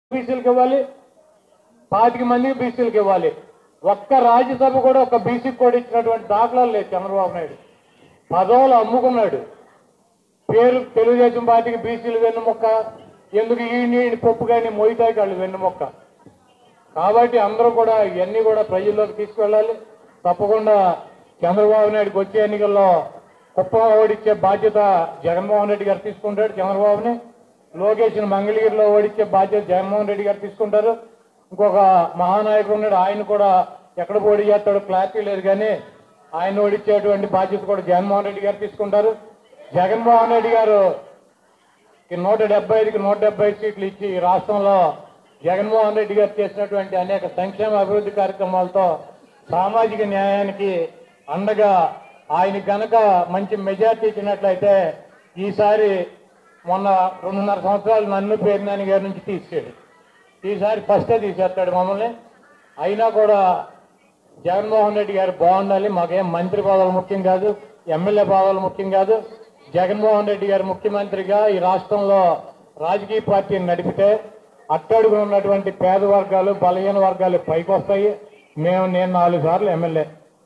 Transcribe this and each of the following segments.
బీసీలకు ఇవ్వాలి పాతిక మందికి బీసీలకు ఇవ్వాలి ఒక్క రాజ్యసభ కూడా ఒక బీసీకి కూడా ఇచ్చినటువంటి దాఖలాలు లేదు చంద్రబాబు నాయుడు పదవులు అమ్ముకున్నాడు పేరు తెలుగుదేశం పార్టీకి బీసీలు వెన్నుమొక్క ఎందుకు ఈ నీటి పప్పు కానీ మోయితాయి వాళ్ళు వెన్నుమొక్క కాబట్టి అందరూ కూడా ఇవన్నీ కూడా ప్రజల్లోకి తీసుకెళ్ళాలి తప్పకుండా చంద్రబాబు నాయుడుకి వచ్చే ఎన్నికల్లో కుప్పం ఓడించే బాధ్యత జగన్మోహన్ రెడ్డి గారు తీసుకుంటాడు చంద్రబాబుని లోకేష్ని మంగళగిరిలో ఓడించే బాధ్యత జగన్మోహన్ రెడ్డి గారు తీసుకుంటారు ఇంకొక మహానాయకుడు ఉన్నాడు ఆయన కూడా ఎక్కడ పోటీ చేస్తాడో క్లారిటీ లేదు కానీ ఆయన ఓడించేటువంటి బాధ్యత కూడా జగన్మోహన్ రెడ్డి గారు తీసుకుంటారు జగన్మోహన్ రెడ్డి గారు ఈ నూట డెబ్బై ఐదుకి నూట డెబ్బై ఐదు సీట్లు ఇచ్చి ఈ రాష్ట్రంలో జగన్మోహన్ రెడ్డి గారు చేసినటువంటి అనేక సంక్షేమ అభివృద్ధి కార్యక్రమాలతో సామాజిక న్యాయానికి అండగా ఆయన గనక మంచి మెజార్టీ ఇచ్చినట్లయితే ఈసారి మొన్న రెండున్నర సంవత్సరాలు నన్ను పేర్నాని గారి నుంచి తీసాడు ఈసారి ఫస్టే తీసేస్తాడు మమ్మల్ని అయినా కూడా జగన్మోహన్ రెడ్డి గారు బాగుండాలి మాకేం మంత్రి పదవులు ముఖ్యం కాదు ఎమ్మెల్యే పదవులు ముఖ్యం కాదు జగన్మోహన్ రెడ్డి గారు ముఖ్యమంత్రిగా ఈ రాష్ట్రంలో రాజకీయ పార్టీని నడిపితే అట్టడుగు ఉన్నటువంటి పేద వర్గాలు బలహీన వర్గాలు పైకి వస్తాయి మేము నేను నాలుగు సార్లు ఎమ్మెల్యే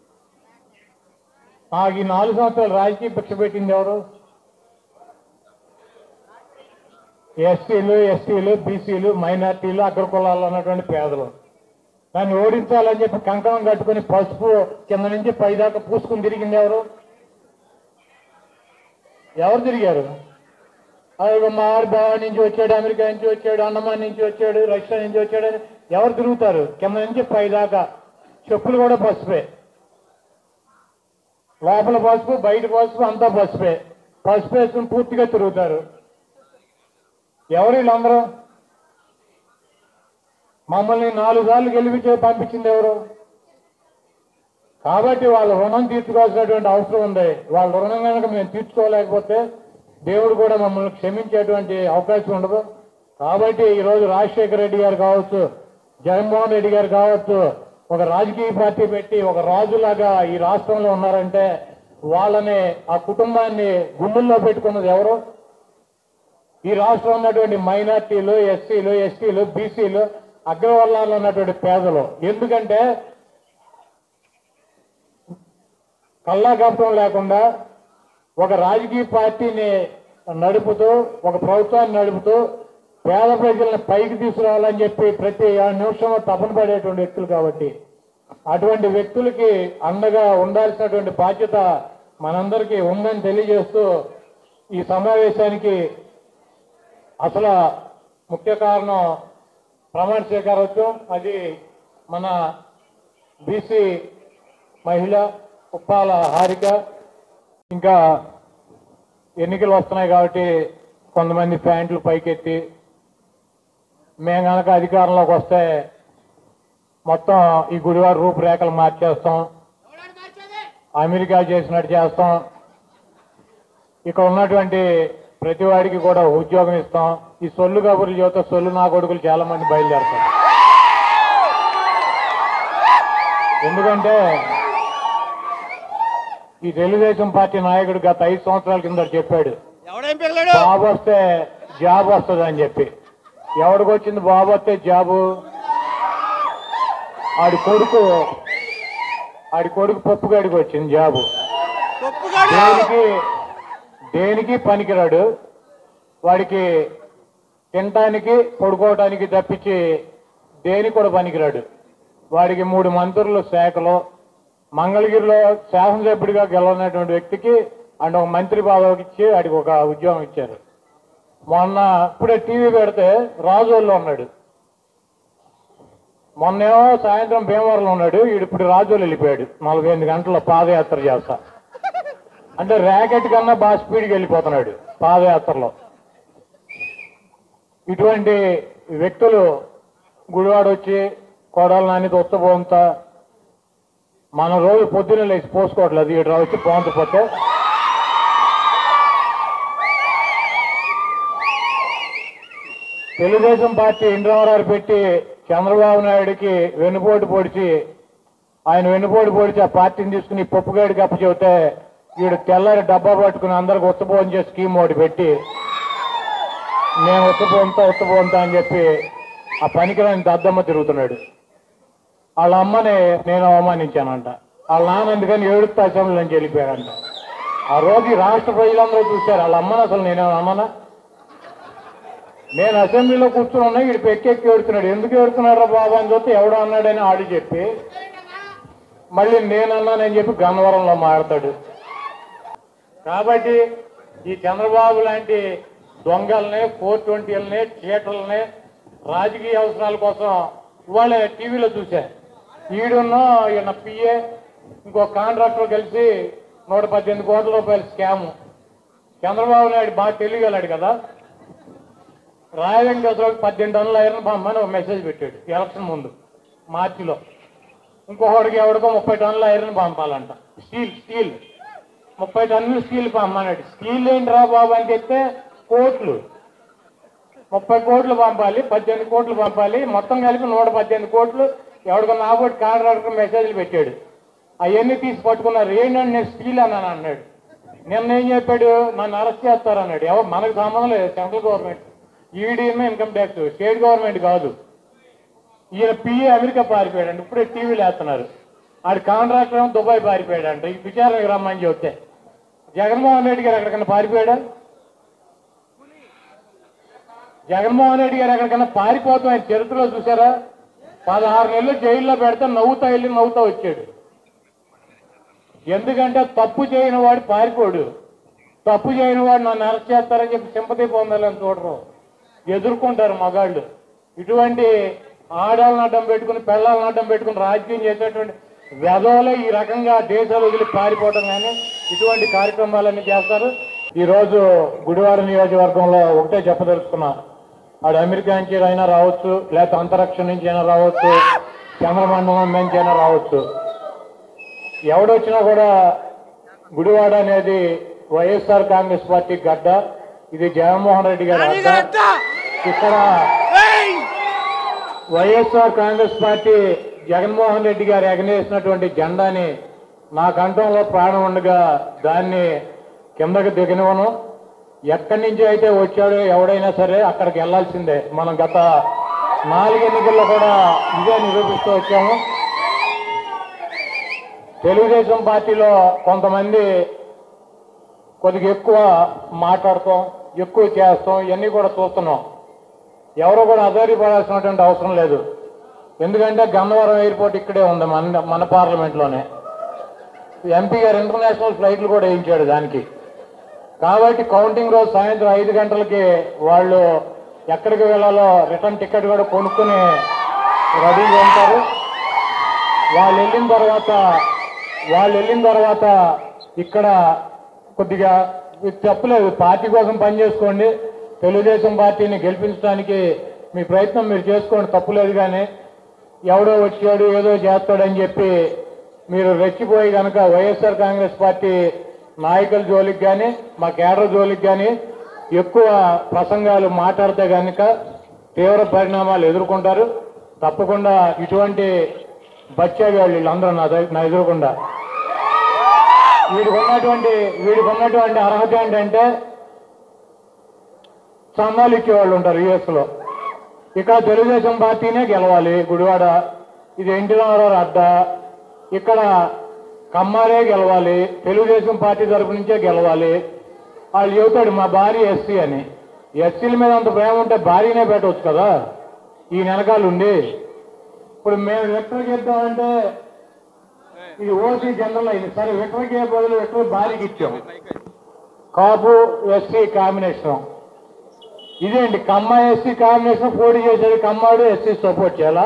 నాకు ఈ నాలుగు సంవత్సరాలు రాజకీయ భిక్ష పెట్టింది ఎవరు ఎస్సీలు ఎస్టీలు బీసీలు మైనార్టీలు అగ్ర కులాలు అన్నటువంటి పేదలు దాన్ని ఓడించాలని చెప్పి కంకణం కట్టుకుని పసుపు కింద నుంచి పైదాకా పూసుకుని తిరిగింది ఎవరు ఎవరు తిరిగారు అయ్యో మా ఆడు బాగా నుంచి వచ్చాడు అమెరికా నుంచి వచ్చాడు అండమాన్ నుంచి వచ్చాడు రష్యా నుంచి వచ్చాడు అని ఎవరు తిరుగుతారు కింద నుంచి పైదాకా చెప్పులు కూడా పసుపే లోపల పసుపు బయట పసుపు అంతా పసుపే పసుపు వేసుకుని పూర్తిగా తిరుగుతారు ఎవరు వీళ్ళందరూ మమ్మల్ని నాలుగు సార్లు గెలిపించే పంపించింది ఎవరు కాబట్టి వాళ్ళ రుణం తీర్చుకోవాల్సినటువంటి అవసరం ఉంది వాళ్ళ రుణం కనుక మేము తీర్చుకోలేకపోతే దేవుడు కూడా మమ్మల్ని క్షమించేటువంటి అవకాశం ఉండదు కాబట్టి ఈరోజు రాజశేఖర రెడ్డి గారు కావచ్చు జగన్మోహన్ రెడ్డి గారు కావచ్చు ఒక రాజకీయ పార్టీ పెట్టి ఒక రాజులాగా ఈ రాష్ట్రంలో ఉన్నారంటే వాళ్ళని ఆ కుటుంబాన్ని గుండెల్లో పెట్టుకున్నది ఎవరు ఈ రాష్ట్రంలో ఉన్నటువంటి మైనార్టీలు ఎస్సీలు ఎస్టీలు బీసీలు అగ్రవర్ణాల్లో ఉన్నటువంటి పేదలు ఎందుకంటే కల్లాకపటం లేకుండా ఒక రాజకీయ పార్టీని నడుపుతూ ఒక ప్రభుత్వాన్ని నడుపుతూ పేద ప్రజలను పైకి తీసుకురావాలని చెప్పి ప్రతి నిమిషంలో తపన పడేటువంటి వ్యక్తులు కాబట్టి అటువంటి వ్యక్తులకి అండగా ఉండాల్సినటువంటి బాధ్యత మనందరికీ ఉందని తెలియజేస్తూ ఈ సమావేశానికి అసలు ముఖ్య కారణం ప్రమాణ స్వీకారోత్సవం అది మన బీసీ మహిళ ఉప్పాల హారిక ఇంకా ఎన్నికలు వస్తున్నాయి కాబట్టి కొంతమంది ప్యాంట్లు పైకెత్తి మేము కనుక అధికారంలోకి వస్తే మొత్తం ఈ గుడివారి రూపురేఖలు మార్చేస్తాం అమెరికా చేసినట్టు చేస్తాం ఇక్కడ ఉన్నటువంటి ప్రతి వాడికి కూడా ఉద్యోగం ఇస్తాం ఈ సొల్లు కబుర్లు చేత సొల్లు నా కొడుకులు చాలా మంది బయలుదేరుతారు ఎందుకంటే ఈ తెలుగుదేశం పార్టీ నాయకుడు గత ఐదు సంవత్సరాల కింద చెప్పాడు ఎవడేం పిల్లడు బాబు వస్తే జాబ్ వస్తుంది అని చెప్పి ఎవడికి వచ్చింది బాబు వస్తే జాబు ఆడి కొడుకు ఆడి కొడుకు పప్పుగాడికి వచ్చింది జాబు తప్పుగాడు దేనికి దేనికి పనికిరాడు వాడికి తినటానికి పడుకోవటానికి తప్పించి దేనికి కూడా పనికిరాడు వాడికి మూడు మంత్రులు శాఖలో మంగళగిరిలో శాసనసభ్యుడిగా గెలవనటువంటి వ్యక్తికి అండ్ ఒక మంత్రి పదవికి ఇచ్చి వాడికి ఒక ఉద్యోగం ఇచ్చారు మొన్న ఇప్పుడే టీవీ పెడితే రాజోల్లో ఉన్నాడు మొన్నేమో సాయంత్రం భీమవరంలో ఉన్నాడు ఈడు ఇప్పుడు రాజోలు వెళ్ళిపోయాడు నలభై ఎనిమిది గంటల పాదయాత్ర చేస్తా అంటే ర్యాకెట్ కన్నా బాగా స్పీడ్కి వెళ్ళిపోతున్నాడు పాదయాత్రలో ఇటువంటి వ్యక్తులు గుడివాడ వచ్చి కోడలు నాని ఉత్తపోంత మన రోజు పొద్దున్న లేచి పోసుకోవట్లేదు ఈడు వచ్చి పోంతపోతే తెలుగుదేశం పార్టీ ఇంద్రవరారు పెట్టి చంద్రబాబు నాయుడికి వెన్నుపోటు పొడిచి ఆయన వెన్నుపోటు పొడిచి ఆ పార్టీని తీసుకుని పప్పుగాడికి అప్పచెబితే వీడు తెల్లారి డబ్బా పట్టుకుని అందరికి ఉత్తపోం చేసి స్కీమ్ ఒకటి పెట్టి మేము ఉత్తపోంతా ఉత్తపోంతా అని చెప్పి ఆ పనికిరాని దద్దమ్మ తిరుగుతున్నాడు వాళ్ళ అమ్మని నేను అవమానించానంట వాళ్ళ నాన్న ఎందుకని ఏడుస్తూ అసెంబ్లీ నుంచి వెళ్ళిపోయాడంట ఆ రోజు ఈ రాష్ట్ర ప్రజలందరూ చూశారు వాళ్ళ అమ్మని అసలు నేనేమో అమ్మనా నేను అసెంబ్లీలో కూర్చుని ఉన్నా వీడు ఎక్కెక్కి ఏడుతున్నాడు ఎందుకు ఏడుతున్నారా బాబు అని చూస్తే ఎవడో అన్నాడని ఆడి చెప్పి మళ్ళీ నేను అన్నానని చెప్పి గన్నవరంలో మాడతాడు కాబట్టి ఈ చంద్రబాబు లాంటి దొంగల్ని ఫోర్ ట్వంటీలని థియేటర్లని రాజకీయ అవసరాల కోసం ఇవాళ టీవీలో చూశా ఈడున్న ఈయన పిఏ ఇంకో కాంట్రాక్టర్ కలిసి నూట పద్దెనిమిది కోట్ల రూపాయల స్కాము చంద్రబాబు నాయుడు బాగా తెలియగలడు కదా రాయవెంకటేశ్వరరావు పద్దెనిమిది టన్నుల ఐరన్ పంపని ఒక మెసేజ్ పెట్టాడు ఎలక్షన్ ముందు మార్చిలో ఇంకొకడికి ఎవడికో ముప్పై టన్నుల ఐరన్ పంపాలంట స్టీల్ స్టీల్ ముప్పై టన్నులు స్టీల్ పంపన్నాడు స్టీల్ ఏంటిరా బాబు అని చెప్తే కోట్లు ముప్పై కోట్లు పంపాలి పద్దెనిమిది కోట్లు పంపాలి మొత్తం కలిపి నూట పద్దెనిమిది కోట్లు ఎవడికో నాబోటి కాంట్రాక్టర్ మెసేజ్లు పెట్టాడు అవన్నీ తీసి పట్టుకున్నారు ఏంటంటే నేను స్టీల్ అన్నాను అన్నాడు నిన్న ఏం చెప్పాడు నన్ను అరెస్ట్ చేస్తారన్నాడు ఎవరు మనకు సంబంధం లేదు central government ED income tax state government కాదు ఈయన పిఏ అమెరికా పారిపోయాడు ఇప్పుడే టీవీలు వేస్తున్నారు ఆడి కాంట్రాక్టర్ ఏమో దుబాయ్ పారిపోయాడంట ఈ విచారణకు రమ్మని చెప్తే జగన్మోహన్ రెడ్డి గారు ఎక్కడికన్నా పారిపోయాడా జగన్మోహన్ రెడ్డి గారు ఎక్కడికన్నా పారిపోతాం ఆయన చరిత్రలో చూసారా పదహారు నెలలు జైల్లో పెడితే నవ్వుతా వెళ్ళి నవ్వుతా వచ్చాడు ఎందుకంటే తప్పు చేయని వాడు పారిపోడు తప్పు చేయని వాడు నన్ను అరెస్ట్ చేస్తారని చెప్పి సింపతి పొందాలని చూడరు ఎదుర్కొంటారు మగాళ్ళు ఇటువంటి ఆడాలను అడ్డం పెట్టుకుని పెళ్ళాలను అడ్డం పెట్టుకుని రాజకీయం చేసేటువంటి వెధవలే ఈ రకంగా దేశాలు వదిలి పారిపోవడం కానీ ఇటువంటి కార్యక్రమాలన్నీ చేస్తారు ఈ రోజు గుడివాడ నియోజకవర్గంలో ఒకటే చెప్పదలుచుకున్నా ఆడు అమెరికా నుంచి అయినా రావచ్చు లేకపోతే అంతరిక్షం నుంచి అయినా రావచ్చు చంద్రమండలం నుంచి అయినా రావచ్చు ఎవడొచ్చినా కూడా గుడివాడ అనేది వైఎస్ఆర్ కాంగ్రెస్ పార్టీ గడ్డ ఇది జగన్మోహన్ రెడ్డి గారి అడ్డ ఇక్కడ వైఎస్ఆర్ కాంగ్రెస్ పార్టీ జగన్మోహన్ రెడ్డి గారు ఎగనేసినటువంటి జెండాని నా కంఠంలో ప్రాణం ఉండగా దాన్ని కిందకి దిగనివ్వను ఎక్కడి నుంచి అయితే వచ్చాడో ఎవడైనా సరే అక్కడికి వెళ్లాల్సిందే మనం గత నాలుగు ఎన్నికల్లో కూడా ఇదే నిరూపిస్తూ వచ్చాము తెలుగుదేశం పార్టీలో కొంతమంది కొద్దిగా ఎక్కువ మాట్లాడతాం ఎక్కువ చేస్తాం ఇవన్నీ కూడా చూస్తున్నాం ఎవరు కూడా అధైర్యపడాల్సినటువంటి అవసరం లేదు ఎందుకంటే గన్నవరం ఎయిర్పోర్ట్ ఇక్కడే ఉంది మన మన పార్లమెంట్లోనే ఎంపీ గారు ఇంటర్నేషనల్ ఫ్లైట్లు కూడా వేయించాడు దానికి కాబట్టి కౌంటింగ్ రోజు సాయంత్రం ఐదు గంటలకి వాళ్ళు ఎక్కడికి వెళ్ళాలో రిటర్న్ టికెట్ కూడా కొనుక్కుని రెడీగా ఉంటారు వాళ్ళు వెళ్ళిన తర్వాత వాళ్ళు వెళ్ళిన తర్వాత ఇక్కడ కొద్దిగా ఇది చెప్పలేదు పార్టీ కోసం పనిచేసుకోండి తెలుగుదేశం పార్టీని గెలిపించడానికి మీ ప్రయత్నం మీరు చేసుకోండి తప్పులేదు కానీ ఎవడో వచ్చాడు ఏదో చేస్తాడని చెప్పి మీరు రెచ్చిపోయి కనుక వైఎస్ఆర్ కాంగ్రెస్ పార్టీ నాయకుల జోలికి కానీ మా కేడర్ జోలికి కానీ ఎక్కువ ప్రసంగాలు మాట్లాడితే కనుక తీవ్ర పరిణామాలు ఎదుర్కొంటారు తప్పకుండా ఇటువంటి బచ్చాగాళ్ళు వీళ్ళందరూ నా దగ్గర- నా ఎదురకుండా వీడికి ఉన్నటువంటి వీడికి ఉన్నటువంటి అర్హత ఏంటంటే చందాలు ఇచ్చేవాళ్ళు ఉంటారు యుఎస్ లో ఇక్కడ తెలుగుదేశం పార్టీనే గెలవాలి గుడివాడ ఇది ఎన్టీ రామారావు అడ్డ ఇక్కడ కమ్మారే గెలవాలి తెలుగుదేశం పార్టీ తరపు నుంచే గెలవాలి వాళ్ళు చెబుతాడు మా భార్య ఎస్సీ అని ఎస్సీల మీద అంత ప్రేమ ఉంటే భార్యనే పెట్టవచ్చు కదా ఈ వెనకాల ఉండి ఇప్పుడు మేము విక్టర్ చేద్దామంటే ఇది ఓసీ జనరల్ అయింది సరే విక్టర్కి బదులు విక్టర్ భార్యకి ఇచ్చాం కాపు ఎస్సీ కాంబినేషన్ ఇదేంటి కమ్మ ఎస్సీ కాంబినేషన్ పోటీ చేసేది కమ్మాడు ఎస్సీ సపోర్ట్ చేయాలా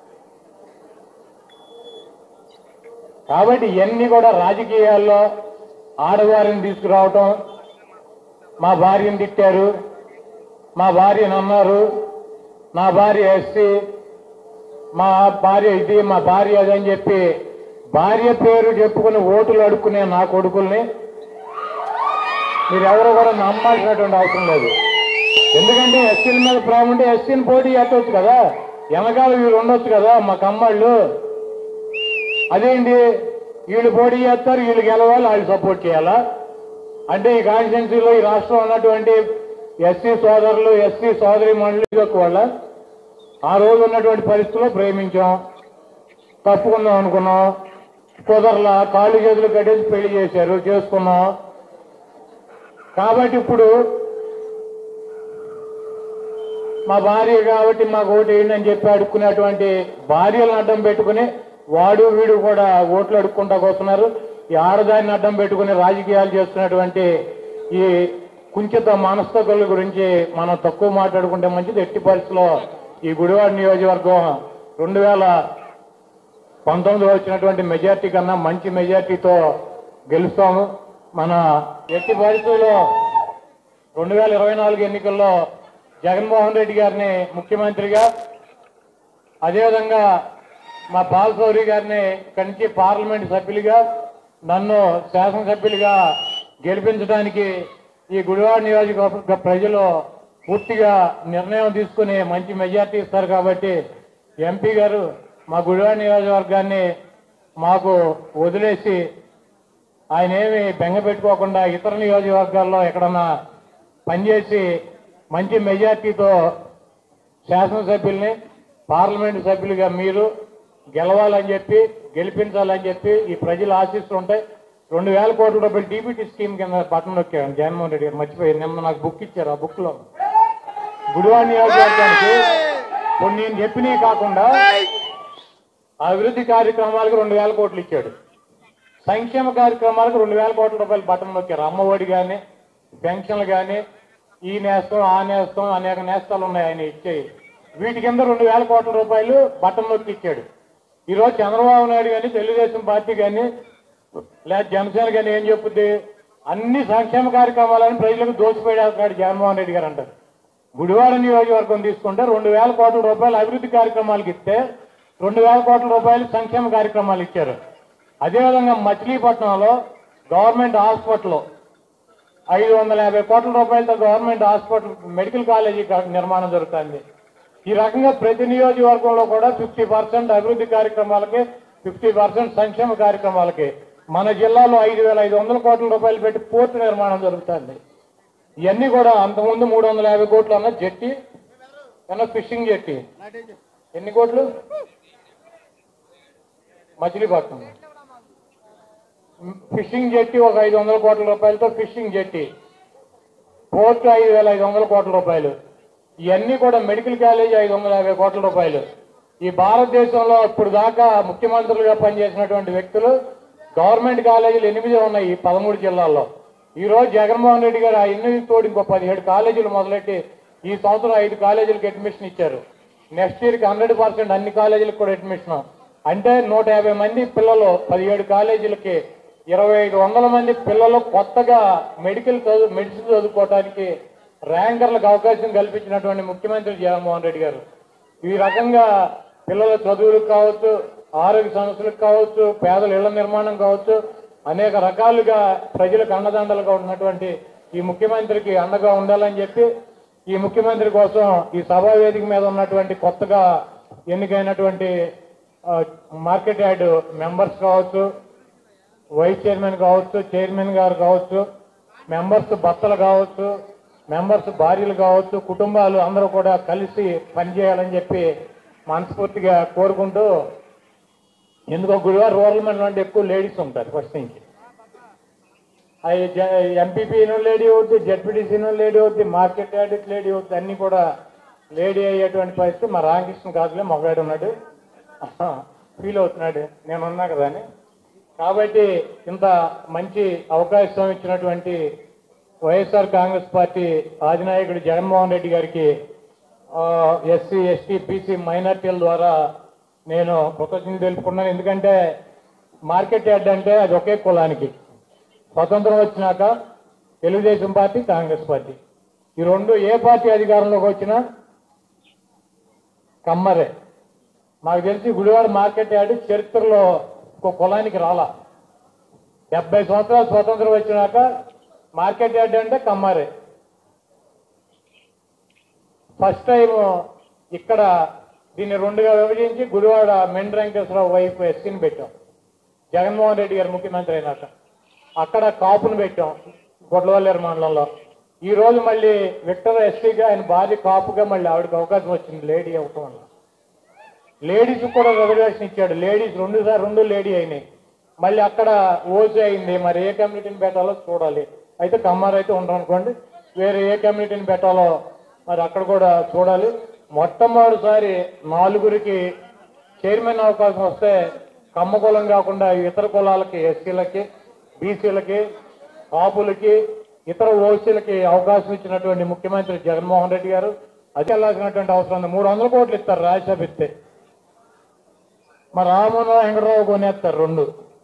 కాబట్టి ఇవన్నీ కూడా రాజకీయాల్లో ఆడవారిని తీసుకురావటం మా భార్యను తిట్టారు మా భార్యను అన్నారు నా భార్య ఎస్సీ మా భార్య ఇది మా భార్య అది అని చెప్పి భార్య పేరు చెప్పుకుని ఓటులు అడుక్కునే నా కొడుకుల్ని మీరు ఎవరు కూడా నమ్మాల్సినటువంటి అవసరం లేదు ఎందుకంటే ఎస్సీల మీద ప్రేమ ఉంటే ఎస్సీని పోటీ చేట్టవచ్చు కదా వెనకాల వీళ్ళు ఉండొచ్చు కదా మా కమ్మాళ్ళు అదేంటి వీళ్ళు పోటీ చేస్తారు వీళ్ళు గెలవాలి వాళ్ళు సపోర్ట్ చేయాలా అంటే ఈ కాన్స్టిట్యున్సీలో ఈ రాష్ట్రంలో ఉన్నటువంటి ఎస్సీ సోదరులు ఎస్సీ సోదరి మండలి వాళ్ళ ఆ రోజు ఉన్నటువంటి పరిస్థితుల్లో ప్రేమించాం తప్పుకుందాం అనుకున్నాం కుదరలా కాళ్ళు చేతులు కట్టేసి పెళ్లి చేశారు చేసుకున్నాం కాబట్టి ఇప్పుడు మా భార్య కాబట్టి మాకు ఓటు వేయండి అని చెప్పి అడుక్కునేటువంటి భార్యలను అడ్డం పెట్టుకుని వాడు వీడు కూడా ఓట్లు అడుక్కుంటా వస్తున్నారు ఈ ఆడదాన్ని అడ్డం పెట్టుకుని రాజకీయాలు చేస్తున్నటువంటి ఈ కుంచిత మనస్తకుల గురించి మనం తక్కువ మాట్లాడుకుంటే మంచిది ఎట్టి పరిస్థితిలో ఈ గుడివాడ నియోజకవర్గం రెండు వేల పంతొమ్మిదిలో వచ్చినటువంటి మెజార్టీ కన్నా మంచి మెజార్టీతో గెలుస్తాము మన ఎట్టి పరిస్థితుల్లో రెండు వేల ఇరవై నాలుగు ఎన్నికల్లో జగన్మోహన్ రెడ్డి గారిని ముఖ్యమంత్రిగా అదేవిధంగా మా బాలశౌరి గారిని ఇక్కడి నుంచి పార్లమెంట్ సభ్యులుగా నన్ను శాసనసభ్యులుగా గెలిపించడానికి ఈ గుడివాడ నియోజకవర్గ ప్రజలు పూర్తిగా నిర్ణయం తీసుకుని మంచి మెజార్టీ ఇస్తారు కాబట్టి ఎంపీ గారు మా గుడివాడ నియోజకవర్గాన్ని మాకు వదిలేసి ఆయన ఏమి బెంగ పెట్టుకోకుండా ఇతర నియోజకవర్గాల్లో ఎక్కడన్నా పనిచేసి మంచి మెజార్టీతో శాసనసభ్యుల్ని పార్లమెంటు సభ్యులుగా మీరు గెలవాలని చెప్పి గెలిపించాలని చెప్పి ఈ ప్రజలు ఆశిస్తుంటాయి రెండు వేల కోట్ల రూపాయలు డీబీటీ స్కీమ్ కింద బటన్ నొక్కాను జగన్మోహన్ రెడ్డి గారు మర్చిపోయి నిన్న నాకు బుక్ ఇచ్చారు ఆ బుక్ లో గుడివాడ నియోజకవర్గానికి కొన్ని నేను చెప్పినవి కాకుండా అభివృద్ధి కార్యక్రమాలకు రెండు వేల కోట్లు ఇచ్చాడు సంక్షేమ కార్యక్రమాలకు రెండు వేల కోట్ల రూపాయలు బటన్ నొక్కారు అమ్మఒడి కానీ పెన్షన్లు కానీ ఈ నేస్తం ఆ నేస్తం అనేక నేస్తాలు ఉన్నాయి ఆయన ఇచ్చేవి వీటి కింద రెండు వేల కోట్ల రూపాయలు బటన్ నొక్కి ఇచ్చాడు ఈరోజు చంద్రబాబు నాయుడు కానీ తెలుగుదేశం పార్టీ కానీ లేదా జనసేన కానీ ఏం చెప్పుద్ది అన్ని సంక్షేమ కార్యక్రమాలను ప్రజలకు దోచిపోయేస్తున్నాడు జగన్మోహన్ రెడ్డి గారు అంటారు గుడివాడ నియోజకవర్గం తీసుకుంటే రెండు వేల కోట్ల రూపాయలు అభివృద్ధి కార్యక్రమాలకు ఇస్తే రెండు వేల కోట్ల రూపాయలు సంక్షేమ కార్యక్రమాలు ఇచ్చారు అదేవిధంగా మచిలీపట్నంలో గవర్నమెంట్ హాస్పిటల్ ఐదు వందల యాభై కోట్ల రూపాయలతో గవర్నమెంట్ హాస్పిటల్ మెడికల్ కాలేజీ కా- నిర్మాణం జరుగుతుంది ఈ రకంగా ప్రతి నియోజకవర్గంలో కూడా ఫిఫ్టీ పర్సెంట్ అభివృద్ధి కార్యక్రమాలకి ఫిఫ్టీ పర్సెంట్ సంక్షేమ కార్యక్రమాలకి మన జిల్లాలో ఐదు వేల ఐదు వందల కోట్ల రూపాయలు పెట్టి పోర్టు నిర్మాణం జరుగుతుంది ఇవన్నీ కూడా అంతకుముందు మూడు వందల యాభై కోట్లు అన్న జెట్టి అన్న ఫిషింగ్ జెట్టి ఎన్ని కోట్లు మచిలీపట్నం ఫిషింగ్ జెట్టి ఒక ఐదు వందల కోట్ల రూపాయలతో ఫిషింగ్ జెట్టి పోర్టు ఐదు వేల ఐదు వందల కోట్ల రూపాయలు ఇవన్నీ కూడా మెడికల్ కాలేజీ ఐదు వందల యాభై కోట్ల రూపాయలు ఈ భారతదేశంలో ఇప్పుడు దాకా ముఖ్యమంత్రులుగా పనిచేసినటువంటి వ్యక్తులు గవర్నమెంట్ కాలేజీలు ఎనిమిది ఉన్నాయి ఈ పదమూడు జిల్లాల్లో ఈ రోజు జగన్మోహన్ రెడ్డి గారు ఆ ఎనిమిది తోడు ఇంకో పదిహేడు కాలేజీలు మొదలెట్టి ఈ సంవత్సరం ఐదు కాలేజీలకు అడ్మిషన్ ఇచ్చారు నెక్స్ట్ ఇయర్కి హండ్రెడ్ పర్సెంట్ అన్ని కాలేజీలకు కూడా అడ్మిషన్ అంటే నూట యాభై మంది పిల్లలు పదిహేడు కాలేజీలకి ఇరవై ఐదు వందల మంది పిల్లలు కొత్తగా మెడికల్ చదువు మెడిసిన్ చదువుకోవడానికి ర్యాంకర్లకు అవకాశం కల్పించినటువంటి ముఖ్యమంత్రి జగన్మోహన్ రెడ్డి గారు ఈ రకంగా పిల్లల చదువులకు కావచ్చు ఆరోగ్య సమస్యలకు కావచ్చు పేదల ఇళ్ల నిర్మాణం కావచ్చు అనేక రకాలుగా ప్రజలకు అండదండలుగా ఉన్నటువంటి ఈ ముఖ్యమంత్రికి అండగా ఉండాలని చెప్పి ఈ ముఖ్యమంత్రి కోసం ఈ సభా వేదిక మీద ఉన్నటువంటి కొత్తగా ఎన్నికైనటువంటి ఆ, మార్కెట్ యార్డ్ మెంబర్స్ కావచ్చు వైస్ చైర్మన్ కావచ్చు చైర్మన్ గారు కావచ్చు మెంబర్స్ భర్తలు కావచ్చు మెంబర్స్ భార్యలు కావచ్చు కుటుంబాలు అందరూ కూడా కలిసి పనిచేయాలని చెప్పి మనస్ఫూర్తిగా కోరుకుంటూ ఎందుకో గుడివాడ రూరల్ మండలం అంటే ఎక్కువ లేడీస్ ఉంటారు ఫస్ట్ నుంచి అవి ఎంపీపీను లేడీ అవుద్ది జడ్పీటీసీను లేడీ అవుద్ది మార్కెట్ యార్డ్ లేడీ అవుద్ది అన్ని కూడా లేడీ అయ్యేటువంటి పరిస్థితి మా రామకృష్ణ కాదులే మగాడు ఉన్నాడు ఫీల్ అవుతున్నాడు నేను ఉన్నా కదా అని కాబట్టి ఇంత మంచి అవకాశం ఇచ్చినటువంటి వైఎస్ఆర్ కాంగ్రెస్ పార్టీ అధినాయకుడు జగన్మోహన్ రెడ్డి గారికి ఎస్సీ ఎస్టీ బీసీ మైనార్టీల ద్వారా నేను కృతజ్ఞత తెలుపుకున్నాను ఎందుకంటే మార్కెట్ యార్డ్ అంటే అది ఒకే కులానికి స్వతంత్రం వచ్చినాక తెలుగుదేశం పార్టీ కాంగ్రెస్ పార్టీ ఈ రెండు ఏ పార్టీ అధికారంలోకి వచ్చినా కమ్మరే మాకు తెలిసి గుడివాడ మార్కెట్ యార్డ్ చరిత్రలో ఒక కులానికి రాలా డెబ్బై సంవత్సరాలు స్వతంత్రం వచ్చినాక మార్కెట్ యార్డ్ అంటే కమ్మారే ఫస్ట్ టైం ఇక్కడ దీన్ని రెండుగా విభజించి గుడివాడ మెండ్ వెంకటేశ్వరరావు వైపు ఎస్సీని పెట్టాం జగన్మోహన్ రెడ్డి గారు ముఖ్యమంత్రి అయినాక అక్కడ కాపును పెట్టాం గొడ్లవల్లేరు మండలంలో ఈ రోజు మళ్ళీ విక్టర్ ఎస్టీగా ఆయన భార్య కాపుగా మళ్ళీ ఆవిడకి అవకాశం వచ్చింది లేడీ అవటం వల్ల లేడీస్ కూడా రిజర్వేషన్ ఇచ్చాడు లేడీస్ రెండు సార్ రెండు లేడీ అయినాయి మళ్ళీ అక్కడ ఓసీ అయింది మరి ఏ కమ్యూనిటీని పెట్టాలో చూడాలి అయితే కమ్మారు అయితే ఉండరు అనుకోండి వేరే ఏ కమ్యూనిటీని పెట్టాలో మరి అక్కడ కూడా చూడాలి మొట్టమొదటిసారి నాలుగురికి చైర్మన్ అవకాశం వస్తే కమ్మ కులం కాకుండా ఇతర కులాలకి ఎస్సీలకి బీసీలకి కాపులకి ఇతర ఓసీలకి అవకాశం ఇచ్చినటువంటి ముఖ్యమంత్రి జగన్మోహన్ రెడ్డి గారు అది వెళ్ళాల్సినటువంటి అవసరం ఉంది మూడు వందల కోట్లు ఇస్తారు రాజ్యసభ ఇస్తే మా రామోహన్ వెంకటరావు కొనేస్తారు రెండు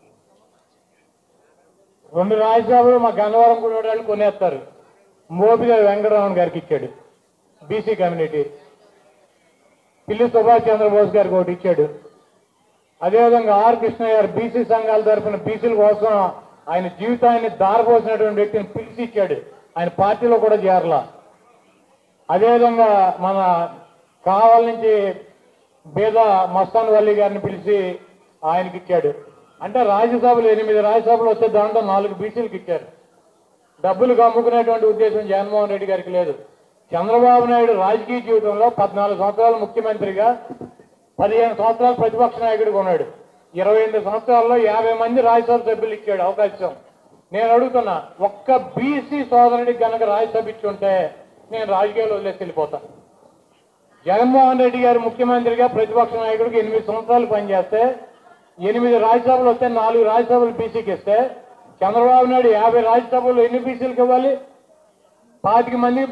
రెండు రాజ్యసభలు మా గన్నవరం కూడా వాళ్ళు కొనేస్తారు మోపిదేవి వెంకటరామన్ గారికి ఇచ్చాడు బీసీ కమ్యూనిటీ పిల్లి సుభాష్ చంద్రబోస్ గారికి ఒకటి ఇచ్చాడు అదేవిధంగా ఆర్ కృష్ణ గారు బీసీ సంఘాల తరఫున బీసీల కోసం ఆయన జీవితాన్ని దారపోసినటువంటి వ్యక్తిని పిలిచి ఇచ్చాడు ఆయన పార్టీలో కూడా చేరలా అదేవిధంగా మన కావాల నుంచి బేద మస్తాన్ వల్లి గారిని పిలిచి ఆయనకి ఇచ్చాడు అంటే రాజ్యసభలు ఎనిమిది రాజ్యసభలు వస్తే దాంట్లో నాలుగు బీసీలకు ఇచ్చారు డబ్బులు కమ్ముకునేటువంటి ఉద్దేశం జగన్మోహన్ రెడ్డి గారికి లేదు చంద్రబాబు నాయుడు రాజకీయ జీవితంలో పద్నాలుగు సంవత్సరాలు ముఖ్యమంత్రిగా పదిహేను సంవత్సరాలు ప్రతిపక్ష నాయకుడిగా ఉన్నాడు ఇరవై ఎనిమిది సంవత్సరాల్లో యాభై మంది రాజ్యసభ సభ్యులు ఇచ్చాడు అవకాశం నేను అడుగుతున్నా ఒక్క బీసీ సోదరుడికి గనక రాజ్యసభ ఇచ్చి ఉంటే నేను రాజకీయాలు వదిలేసి వెళ్ళిపోతాను జగన్మోహన్ రెడ్డి గారు ముఖ్యమంత్రిగా ప్రతిపక్ష నాయకుడికి ఎనిమిది సంవత్సరాలు పనిచేస్తే ఎనిమిది రాజ్యసభలు వస్తే నాలుగు రాజ్యసభలు బీసీకి ఇస్తే చంద్రబాబు నాయుడు యాభై రాజ్యసభలు ఎన్ని బీసీలకు ఇవ్వాలి పాతిక మంది